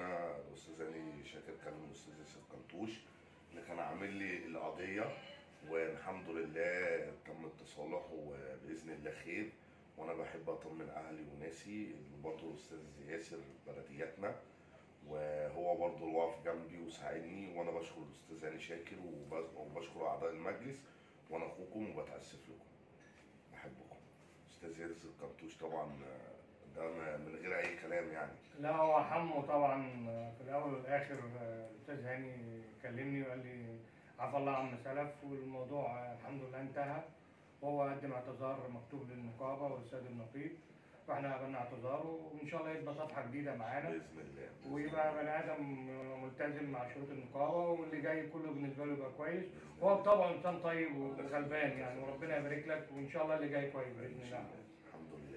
انا الاستاذ هاني شاكر كلم الاستاذ ياسر كنتوش اللي كان عامل لي القضيه والحمد لله تم التصالح وباذن الله خير وانا بحب اطمن اهلي وناسي برضه الاستاذ ياسر بلدياتنا وهو برضه اللي واقف جنبي وساعدني وانا بشكر الاستاذ هاني شاكر وبس- وبشكر اعضاء المجلس وانا اخوكم وبتاسف لكم بحبكم استاذ ياسر كنتوش طبعا آه، ده ما- من غير اي كلام يعني لا هو حمو طبعا في الاول والاخر آه، الاستاذ هاني كلمني وقال لي عفى الله عم سلف والموضوع آه، الحمد لله انتهى وهو قدم اعتذار مكتوب للنقابه والسيد النقيب واحنا قبلنا اعتذاره وان شاء الله يبقى صفحه جديده معانا باذن الله بإذن ويبقى الله. بني ادم ملتزم مع شروط النقابه واللي جاي كله بالنسبه له يبقى كويس وهو بطبعه انسان طيب وغلبان يعني وربنا يبارك لك وان شاء الله اللي جاي كويس باذن إن شاء الله الله. الحمد لله